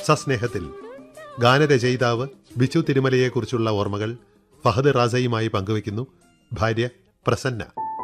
സസ്നേഹത്തിൽ ഗാനരചയിതാവ് ബിച്ചു തിരുമലയെക്കുറിച്ചുള്ള ഓർമ്മകൾ ഫഹദ് റാസയുമായി പങ്കുവയ്ക്കുന്നു ഭാര്യ പ്രസന്ന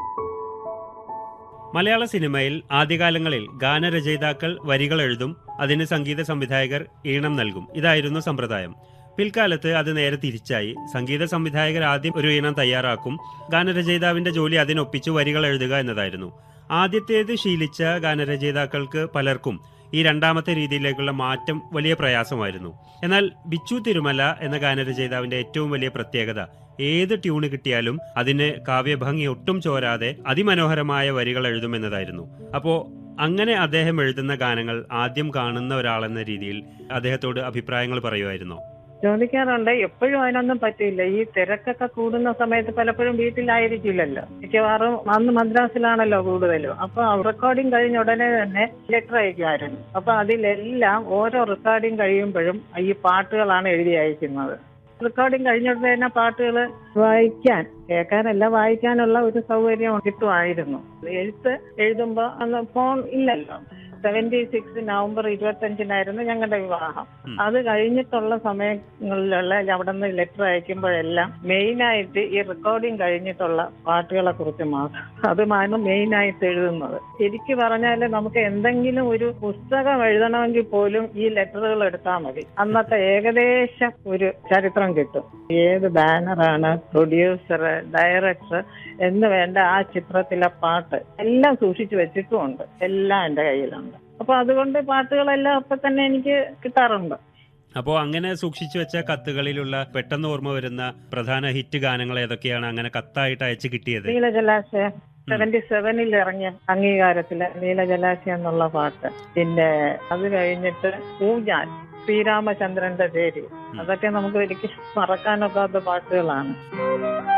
മലയാള സിനിമയിൽ ആദ്യകാലങ്ങളിൽ ഗാനരചയിതാക്കൾ വരികൾ എഴുതും അതിന് സംഗീത സംവിധായകർ ഈണം നൽകും ഇതായിരുന്നു സമ്പ്രദായം പിൽക്കാലത്ത് അത് നേരെ തിരിച്ചായി സംഗീത സംവിധായകർ ആദ്യം ഒരു ഈണം തയ്യാറാക്കും ഗാനരചയിതാവിന്റെ ജോലി അതിനൊപ്പിച്ചു വരികൾ എഴുതുക എന്നതായിരുന്നു ആദ്യത്തേത് ശീലിച്ച ഗാനരചയിതാക്കൾക്ക് പലർക്കും ഈ രണ്ടാമത്തെ രീതിയിലേക്കുള്ള മാറ്റം വലിയ പ്രയാസമായിരുന്നു എന്നാൽ ബിച്ചു തിരുമല എന്ന ഗാനരചയിതാവിന്റെ ഏറ്റവും വലിയ പ്രത്യേകത ഏത് ട്യൂണ് കിട്ടിയാലും അതിന് കാവ്യഭംഗി ഒട്ടും ചോരാതെ അതിമനോഹരമായ വരികൾ എഴുതുമെന്നതായിരുന്നു അപ്പോ അങ്ങനെ അദ്ദേഹം എഴുതുന്ന ഗാനങ്ങൾ ആദ്യം കാണുന്ന ഒരാളെന്ന രീതിയിൽ അദ്ദേഹത്തോട് അഭിപ്രായങ്ങൾ പറയുമായിരുന്നോ ചോദിക്കാറുണ്ട് എപ്പോഴും അതിനൊന്നും പറ്റില്ല ഈ തിരക്കൊക്കെ കൂടുന്ന സമയത്ത് പലപ്പോഴും വീട്ടിലായിരിക്കില്ലല്ലോ മിക്കവാറും അന്ന് മദ്രാസിലാണല്ലോ കൂടുതലും അപ്പൊ റെക്കോർഡിംഗ് കഴിഞ്ഞ ഉടനെ തന്നെ ലെറ്റർ അയക്കുമായിരുന്നു അപ്പൊ അതിലെല്ലാം ഓരോ റെക്കോർഡിംഗ് കഴിയുമ്പോഴും ഈ പാട്ടുകളാണ് എഴുതി അയക്കുന്നത് റെക്കോർഡിംഗ് കഴിഞ്ഞ ഉടനെ തന്നെ പാട്ടുകൾ വായിക്കാൻ കേൾക്കാനല്ല വായിക്കാനുള്ള ഒരു സൗകര്യം കിട്ടുമായിരുന്നു എഴുത്ത് എഴുതുമ്പോ അന്ന് ഫോൺ ഇല്ലല്ലോ സെവന്റി സിക്സ് നവംബർ ഇരുപത്തഞ്ചിനായിരുന്നു ഞങ്ങളുടെ വിവാഹം ഉം. അത് കഴിഞ്ഞിട്ടുള്ള സമയങ്ങളിലുള്ള അവിടെ നിന്ന് ലെറ്റർ അയക്കുമ്പോഴെല്ലാം മെയിനായിട്ട് ഈ റെക്കോർഡിംഗ് കഴിഞ്ഞിട്ടുള്ള പാട്ടുകളെ കുറിച്ച് മാത്രം അതുമാണ് മെയിനായിട്ട് എഴുതുന്നത് ശരിക്ക് പറഞ്ഞാൽ നമുക്ക് എന്തെങ്കിലും ഒരു പുസ്തകം എഴുതണമെങ്കിൽ പോലും ഈ ലെറ്ററുകൾ എടുത്താൽ മതി അന്നത്തെ ഏകദേശം ഒരു ചരിത്രം കിട്ടും ഏത് ബാനറാണ് പ്രൊഡ്യൂസർ ഡയറക്ടർ എന്ന് വേണ്ട ആ ചിത്രത്തിലെ പാട്ട് എല്ലാം സൂക്ഷിച്ചു വെച്ചിട്ടുമുണ്ട് എല്ലാം എൻ്റെ കയ്യിലുണ്ട് അപ്പൊ അതുകൊണ്ട് പാട്ടുകളെല്ലാം അപ്പൊ തന്നെ എനിക്ക് കിട്ടാറുണ്ട് അപ്പോൾ അങ്ങനെ സൂക്ഷിച്ചു വെച്ച കത്തുകളിലുള്ള പെട്ടെന്ന് ഓർമ്മ വരുന്ന പ്രധാന ഹിറ്റ് ഗാനങ്ങൾ ഏതൊക്കെയാണ് അങ്ങനെ കത്തായിട്ട് അയച്ചു കിട്ടിയത് നീലജലാശയം സെവന്റി സെവനിൽ ഇറങ്ങിയ അംഗീകാരത്തില് നീലജലാശയം എന്നുള്ള പാട്ട് പിന്നെ അത് കഴിഞ്ഞിട്ട് ഊഞ്ഞാൽ ശ്രീരാമചന്ദ്രന്റെ പേര് അതൊക്കെ നമുക്ക് ഒരിക്കലും മറക്കാനൊക്കാത്ത പാട്ടുകളാണ്